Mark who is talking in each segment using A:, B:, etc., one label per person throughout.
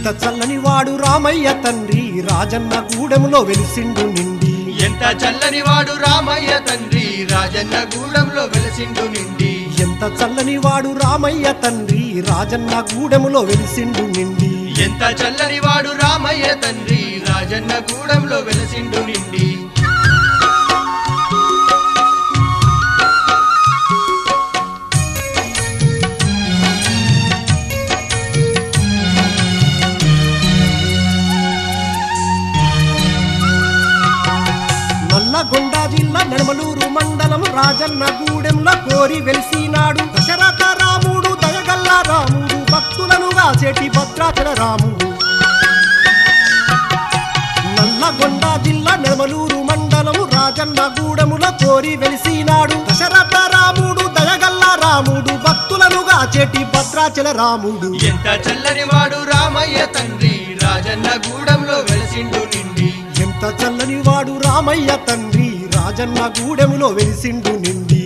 A: ఎంత చల్లని వాడు రామయ్య తండ్రి రాజన్న గూడెములో వెలిసిండు నిండి
B: ఎంత చల్లని వాడు రామయ్య తండ్రి రాజన్న గూడెంలో వెలసిండు నిండి
A: ఎంత చల్లని వాడు రామయ్య తండ్రి రాజన్న గూడెములో వెలిసిండు నిండి
B: ఎంత చల్లని వాడు రామయ్య తండ్రి రాజన్న గూడెంలో వెలసిండు నిండి
A: నల్లగొండ జిల్లా నడమలూరు మండలం రాజన్న గూడెంలో కోరి వెలిసినాడు దశరథ రాముడు దయగల్ల రాముడు భక్తులను కాసేటి భద్రాచల రాముడు నల్లగొండ జిల్లా నడమలూరు మండలం రాజన్న గూడెములో కోరి వెలిసినాడు దశరథ రాముడు దయగల్ల రాముడు భక్తులను కాచేటి భద్రాచల రాముడు
B: ఎంత చల్లని వాడు రామయ్య తండ్రి రాజన్న గూడెంలో వెలసిండు నిండి
A: ఎంత చల్లని వాడు రామయ్య తండ్రి రాజన్న గూడెములో వెలిసిండు నిండి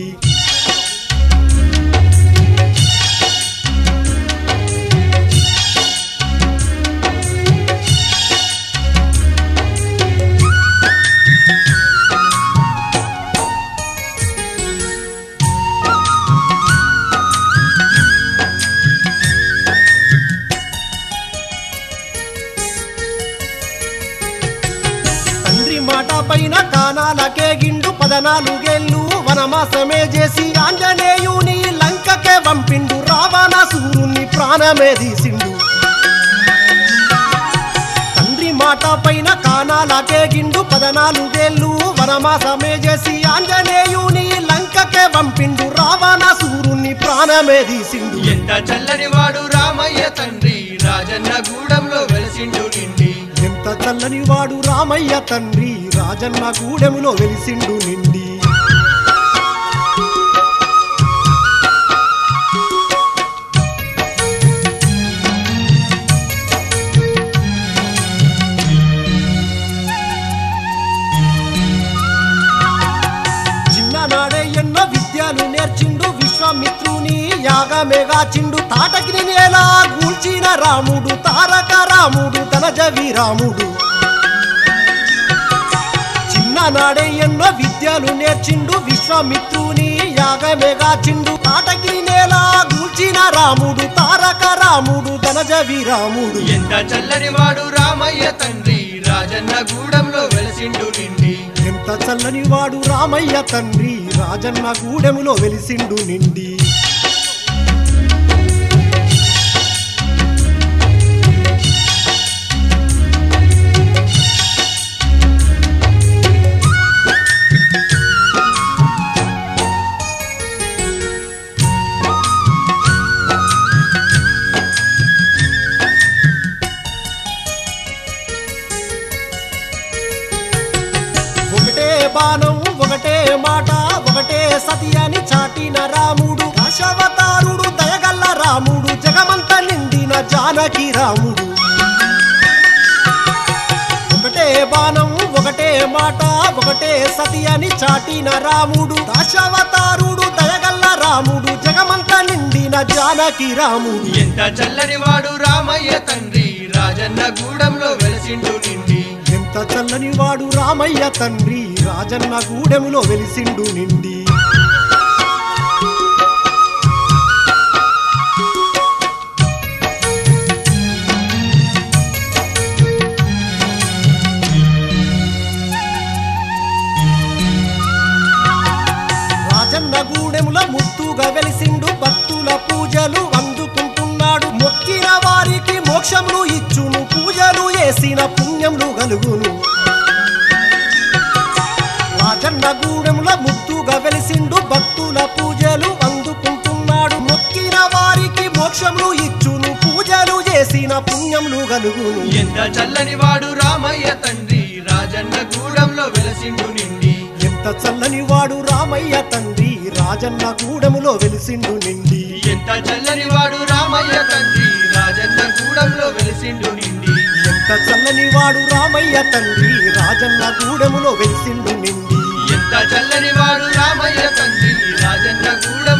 A: తండ్రి మాట పైన కానాలకే గిండు పదనాలుగేళ్ళు వనమాసమే చేసి ఆంజనేయుని లంకకే పంపిండు రావణాసురుని ప్రాణమే తీసిండు తండ్రి మాట పైన కానాలకే గిండు పదనాలుగేళ్ళు వనమాసమే చేసి ఆంజనేయుని లంకకే పంపిండు రావణాసురుని ప్రాణమే తీసిండు
B: ఎంత చల్లని వాడు రామయ్య తండ్రి రాజన్న గూడెంలో వెలసిండు నిండి
A: ఎంత చల్లని వాడు రామయ్య తండ్రి రాజన్న గూడెములో వెలిసిండు నిండి చిన్ననాడే ఎన్నో విద్యలు నేర్చిండు విశ్వామిత్రుని యాగమేగాచిండు తాటకిని నేల గూల్చిన రాముడు తారక రాముడు ధనజవి రాముడు చిన్ననాడే ఎన్నో విద్యలు నేర్చిండు విశ్వామిత్రుని యాగమేగాచిండు తాటకిని నేల గూల్చిన రాముడు తారక రాముడు ధనజవి రాముడు
B: ఎంత చల్లని వాడు రామయ్య తండ్రి రాజన్న గూడెంలో వెలసిండు నిండి
A: ఎంత చల్లని వాడు రామయ్య తండ్రి రాజన్న గూడెములో వెలిసిండు నిండి ఒకటే బాణం ఒకటే మాట ఒకటే సతి అని చాటిన రాముడు దశావతారుడు దయగల్ల రాముడు జగమంత నిండిన జానకి రాముడు ఒకటే బాణం ఒకటే మాట ఒకటే సతి అని చాటిన రాముడు దశావతారుడు దయగల్ల రాముడు జగమంత నిండిన జానకి రాముడు
B: ఎంత చల్లని వాడు రామయ్య తండ్రి రాజన్న గూడెంలో వెలసిండు నిండి
A: ఎంత చల్లని వాడు రామయ్య తండ్రి రాజన్న గూడెములో వెలిసిండు నిండి రాజన్న గూడెముల ముత్తుగా వెలిసిండు భక్తుల పూజలు అందుకుంటున్నాడు మొక్కిన వారికి మోక్షములు ఇచ్చును పూజలు చేసిన పుణ్యములు కలుగును రాజన్న గూడెముల ముత్తుగా వెలిసిండు భక్తుల పూజలు అందుకుంటున్నాడు మొక్కిన వారికి మోక్షములు ఇచ్చును పూజలు చేసిన పుణ్యములు కలుగును
B: ఎంత చల్లని వాడు రామయ్య తండ్రి రాజన్న గూడెంలో వెలసిండు నిండి
A: ఎంత చల్లని వాడు రామయ్య తండ్రి రాజన్న గూడెములో వెలిసిండు నిండి
B: ఎంత చల్లని వాడు రామయ్య తండ్రి రాజన్న గూడెంలో వెలసిండు నిండి
A: ఎంత చల్లని వాడు రామయ్య తండ్రి రాజన్న గూడెములో వెలిసిండు నిండి
B: ఎంత చల్లని వాడు రామయ్య తండ్రి రాజన్న గూడెంలో